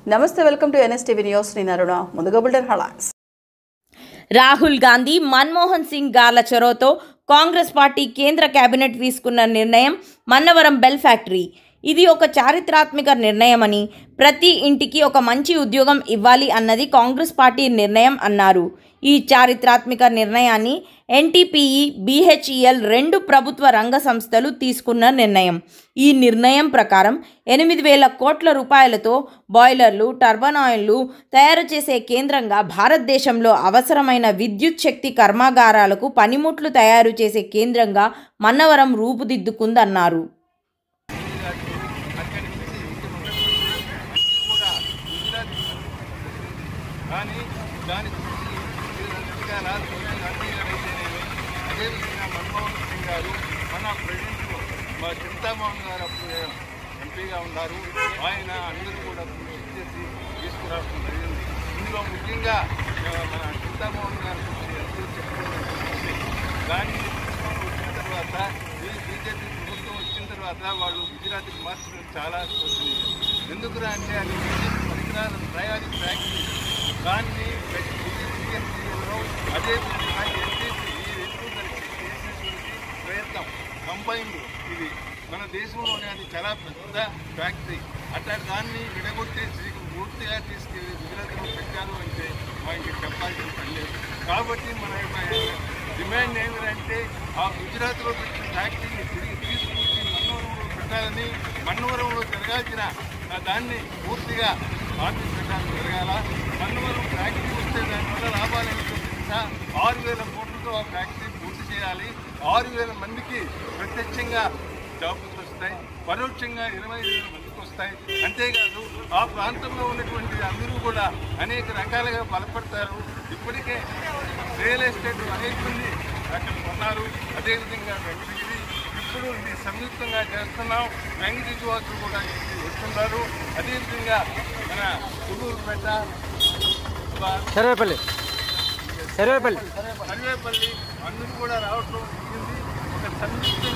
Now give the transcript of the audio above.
నమస్తే welcome to NSTV news నేను అరుణ ముందుగా బుల్టన్ హలాక్స్ రాహుల్ గాంధీ మన్మోహన్ సింగ్ గార్ల చొరవతో కాంగ్రెస్ పార్టీ కేంద్ర కేబినెట్ తీసుకున్న నిర్ణయం మన్నవరం బెల్ ఫ్యాక్టరీ ఇది ఒక చారిత్రాత్మక నిర్ణయమని ప్రతి ఇంటికి ఒక మంచి ఉద్యోగం ఇవ్వాలి అన్నది కాంగ్రెస్ పార్టీ నిర్ణయం అన్నారు ఈ చారిత్రాత్మక నిర్ణయాన్ని ఎన్టీపీఈ బీహెచ్ఈఎల్ రెండు ప్రభుత్వ రంగ సంస్థలు తీసుకున్న నిర్ణయం ఈ నిర్ణయం ప్రకారం ఎనిమిది వేల కోట్ల రూపాయలతో బాయిలర్లు టర్బనాయిల్లు తయారు చేసే కేంద్రంగా భారతదేశంలో అవసరమైన విద్యుత్ శక్తి కర్మాగారాలకు పనిముట్లు తయారు చేసే కేంద్రంగా మన్నవరం రూపుదిద్దుకుందన్నారు కానీ దాని గురించి విధాల సోనియా గాంధీ గారు అయితేనేమి అదేవిధంగా మన్మోహన్ సింగ్ గారు మన ప్రెసిడెంట్ మా చింతామోహన్ గారు అప్పుడు ఎంపీగా ఉన్నారు ఆయన అందరూ కూడా కృషి చేసి తీసుకురావడం జరిగింది ఇందులో ముఖ్యంగా ఆ, మన చింతామోహన్ గారు గురించి అందరూ చెప్పుకున్నది దాన్ని వచ్చిన తర్వాత ఈ బీజేపీ ప్రభుత్వం వచ్చిన తర్వాత వాళ్ళు గుజరాత్కి మార్చడం చాలా కోరుతుంది ఎందుకురా అంటే అది విద్యుత్ పరికరాల తయారీ ఫ్యాక్టరీ దాన్ని బిఎన్సీలో అదే విధంగా ఎన్టీసీ ఈ రెండు కలిసి చేసేటువంటి ప్రయత్నం కంబైన్డ్ ఇది మన దేశంలోనే అది చాలా పెద్ద ఫ్యాక్టరీ అట్లాంటి దాన్ని విడగొట్టేసి పూర్తిగా తీసుకెళ్ళి గుజరాత్లో పెట్టారు అంటే మనకి చెప్పాల్సిన పని లేదు కాబట్టి మన యొక్క డిమాండ్ ఏమిటంటే ఆ గుజరాత్లో పెట్టిన ఫ్యాక్టరీని తిరిగి తీసుకొచ్చి మన్నవరంలో పెట్టాలని మన్నవరంలో జరగాల్సిన ఆ దాన్ని పూర్తిగా పార్టీ ప్రకారం జరగాల మన్నవరం ఫ్యాక్టరీ వస్తే దానివల్ల లాభాలు ఏమిటో తెలుసా ఆరు వేల కోట్లతో ఆ ఫ్యాక్టరీ పూర్తి చేయాలి ఆరు వేల మందికి ప్రత్యక్షంగా జాబులు వస్తాయి పరోక్షంగా ఇరవై వేల మందికి వస్తాయి అంతేకాదు ఆ ప్రాంతంలో ఉన్నటువంటి అందరూ కూడా అనేక రకాలుగా బలపడతారు ఇప్పటికే రియల్ ఎస్టేట్ అనేక మంది అక్కడ కొన్నారు అదేవిధంగా వెంకటగిరి ఇప్పుడు ఇది సంయుక్తంగా చేస్తున్నాం వెంకటగిరి వాసులు కూడా ఇక్కడికి వస్తున్నారు అదేవిధంగా మన సులూరుపేట సర్వేపల్లి సర్వేపల్లి సర్వేపల్లి అందరూ కూడా రావటం జరిగింది ఒక సంయుక్త